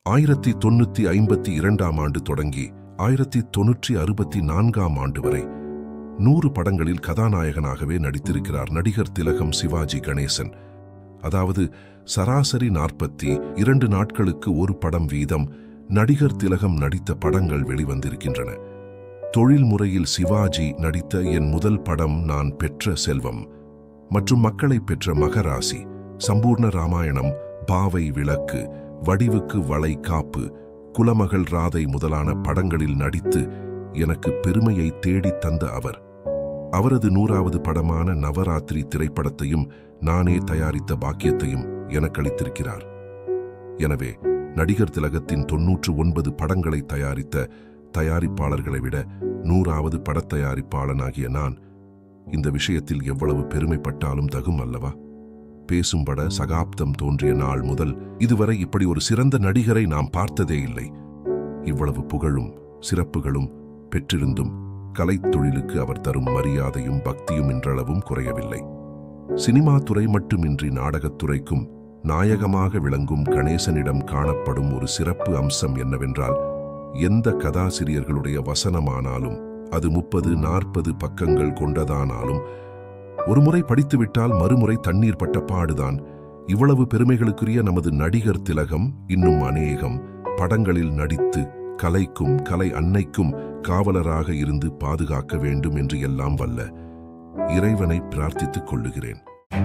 ஆயிரத்தி தொண்ணூத்தி ஐம்பத்தி இரண்டாம் ஆண்டு தொடங்கி ஆயிரத்தி தொன்னூற்றி அறுபத்தி நான்காம் ஆண்டு வரை நூறு படங்களில் கதாநாயகனாகவே நடித்திருக்கிறார் நடிகர் திலகம் சிவாஜி கணேசன் அதாவது சராசரி நாற்பத்தி இரண்டு நாட்களுக்கு ஒரு படம் வீதம் நடிகர் திலகம் நடித்த படங்கள் வெளிவந்திருக்கின்றன தொழில் முறையில் சிவாஜி நடித்த என் முதல் படம் நான் பெற்ற செல்வம் மற்றும் மக்களை பெற்ற மகராசி சம்பூர்ண ராமாயணம் பாவை விளக்கு வடிவுக்கு வளை காப்பு குலமகள் ராதை முதலான படங்களில் நடித்து எனக்கு பெருமையை தேடித் தந்த அவர் அவரது நூறாவது படமான நவராத்திரி திரைப்படத்தையும் நானே தயாரித்த பாக்கியத்தையும் எனக்களித்திருக்கிறார் எனவே நடிகர் திலகத்தின் தொன்னூற்று ஒன்பது படங்களை தயாரித்த தயாரிப்பாளர்களை விட நூறாவது படத்தயாரிப்பாளனாகிய நான் இந்த விஷயத்தில் எவ்வளவு பெருமைப்பட்டாலும் தகும் அல்லவா பேசும்பட சகாப்தம் தோன்றிய நாள் முதல் இதுவரை இப்படி ஒரு சிறந்த நடிகரை நாம் பார்த்ததே இல்லை இவ்வளவு புகழும் சிறப்புகளும் பெற்றிருந்தும் கலைத்தொழிலுக்கு அவர் தரும் மரியாதையும் பக்தியும் இன்றளவும் குறையவில்லை சினிமா துறை மட்டுமின்றி நாடகத்துறைக்கும் நாயகமாக விளங்கும் கணேசனிடம் காணப்படும் ஒரு சிறப்பு அம்சம் என்னவென்றால் எந்த கதாசிரியர்களுடைய வசனமானாலும் அது முப்பது நாற்பது பக்கங்கள் கொண்டதானாலும் ஒருமுறை படித்துவிட்டால் மறுமுறை தண்ணீர் பட்ட பாடுதான் இவ்வளவு பெருமைகளுக்குரிய நமது நடிகர் திலகம் இன்னும் அநேகம் படங்களில் நடித்து கலைக்கும் கலை அன்னைக்கும் காவலராக இருந்து பாதுகாக்க வேண்டும் என்று எல்லாம் வல்ல இறைவனை பிரார்த்தித்துக் கொள்ளுகிறேன்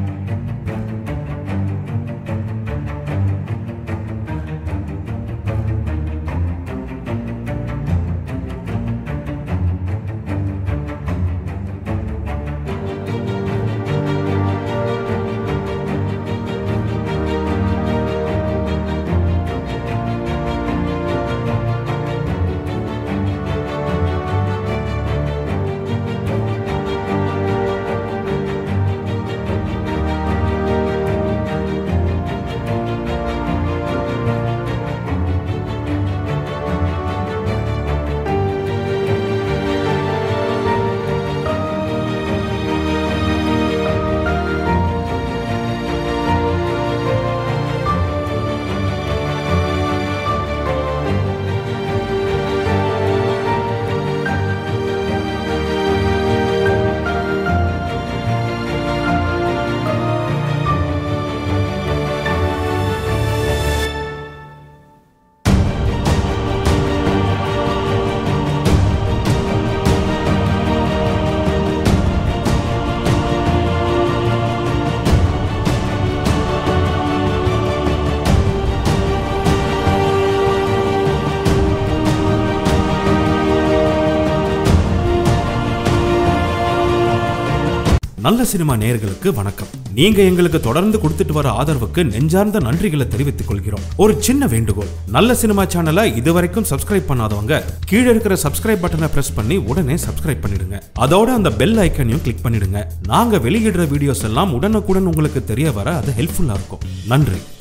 நல்ல சினிமா நேயர்களுக்கு வணக்கம் நீங்க எங்களுக்கு தொடர்ந்து கொடுத்துட்டு வர ஆதரவுக்கு நெஞ்சார்ந்த நன்றிகளை தெரிவித்துக் கொள்கிறோம் ஒரு சின்ன வேண்டுகோள் நல்ல சினிமா சேனலை இதுவரைக்கும் சப்ஸ்கிரைப் பண்ணாதவங்க கீழே இருக்கிற சப்ஸ்கிரைப் பட்டனை பிரஸ் பண்ணி உடனே சப்ஸ்கிரைப் பண்ணிடுங்க அதோட அந்த பெல் ஐக்கனையும் கிளிக் பண்ணிடுங்க நாங்க வெளியிடுற வீடியோஸ் எல்லாம் உடனுக்குடன் உங்களுக்கு தெரிய வர அது ஹெல்ப்ஃபுல்லா இருக்கும் நன்றி